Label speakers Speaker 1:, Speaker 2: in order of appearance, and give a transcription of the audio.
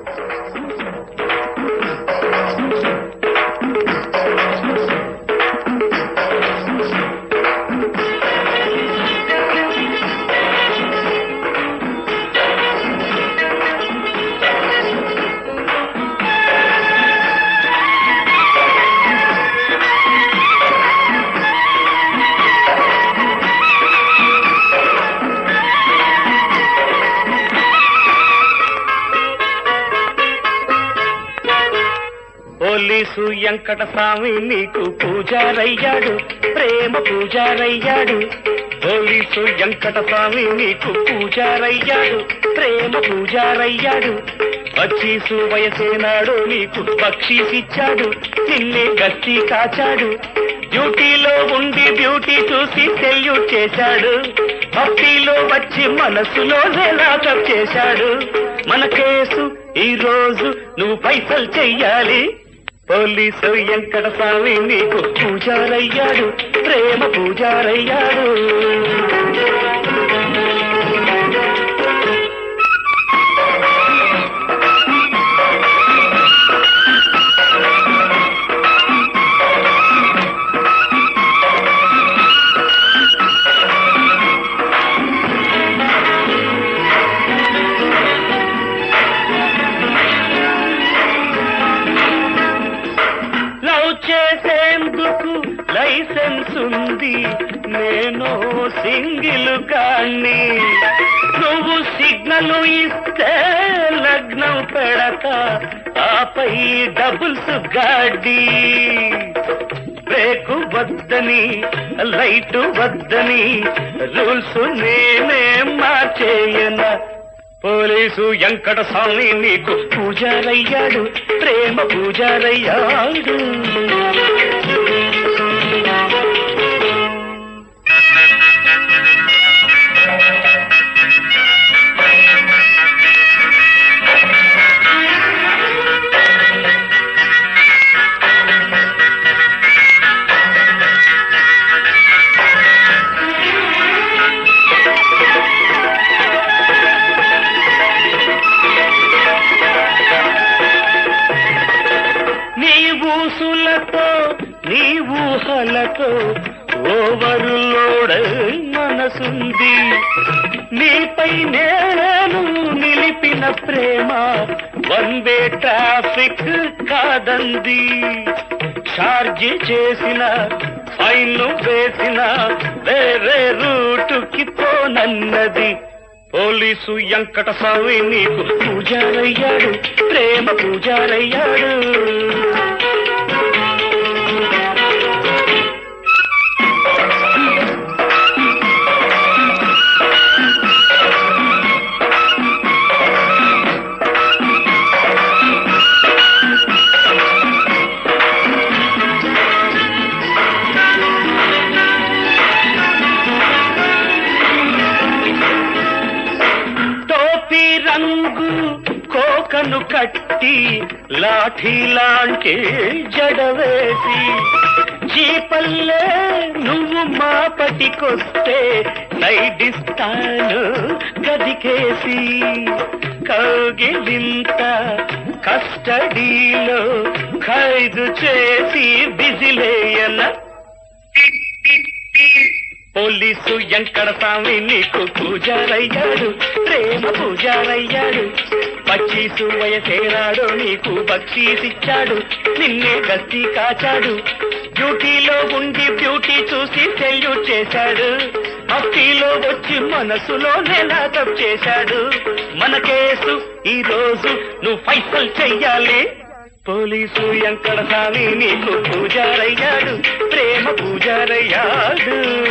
Speaker 1: police Venkata స్వామి నీకు పూజారయ్యాడు ప్రేమ పూజారయ్యాడు police Venkata స్వామి నీకు పూజారయ్యాడు ప్రేమ పూజారయ్యాడు బక్షీసు వయసేనాడు నీకు బక్షీసిచ్చాడు నిన్నే గస్తీ కాచాడు డ్యూటీలో ఉండి బ్యూటీ చూసి సెల్యూట్ చేశాడు భక్తిలో వచ్చి మనసులో లాకప్ చేశాడు మన కేసు ఈ రోజు నువ్వు పైసలు చెయ్యాలి పోలీసు వెంకట స్వామి నీకు పూజారయ్యాడు ప్రేమ పూజారయ్యాడు లవ్ చేసేందుకు లైసెన్స్ ఉంది నేను సింగిల్ కాన్ని నువ్వు సిగ్నల్ ఇస్తే లగ్నం పెడతా ఆపై డబుల్స్ గాడి బ్రేక్ వద్దని లైట్ వద్దని రూల్స్ నేనే మార్చేయనా పోలీసు వెంకట స్వామి నీకు పూజారయ్యాడు ప్రేమ పూజారయ్యాడు నీ ఊసులతో నీ ఊహలతో ఓవర్లోడ్ మనసుంది నీపై నేను నిలిపిన ప్రేమ వన్ వే ట్రాఫిక్ కాదంది ఛార్జ్ చేసిన ఫైన్ వేసిన వేరే రూటుకి పోనన్నది పోలీసు వెంకట స్వామి నీకు పూజారయ్యాడు ప్రేమ పూజారయ్యాడు టోపీ రంగు కోకను కట్టి లాఠీ లాంటి జడవేసి చీపల్లే నువ్వు మా పటికొస్తే సైడిస్తాను గదికేసి కౌగిలింత కస్టడీలో ఖైదు చేసి బిజిలేయన పోలీసు వెంకట స్వామి నీకు పూజారయ్యాడు ప్రేమ పూజారయ్యాడు పచ్చీసు వయసేనాడు నీకు బక్షీసిచ్చాడు నిన్నే గస్తీ కాచాడు డ్యూటీలో ఉండి బ్యూటీ చూసి సెల్యూట్ చేశాడు భక్తిలో వచ్చి మనసులో నెలాటం చేశాడు మన కేసు ఈ రోజు నువ్వు ఫైసల్ చెయ్యాలి పోలీసు వెంకట స్వామి నీకు పూజారయ్యాడు ప్రేమ పూజారయ్యాడు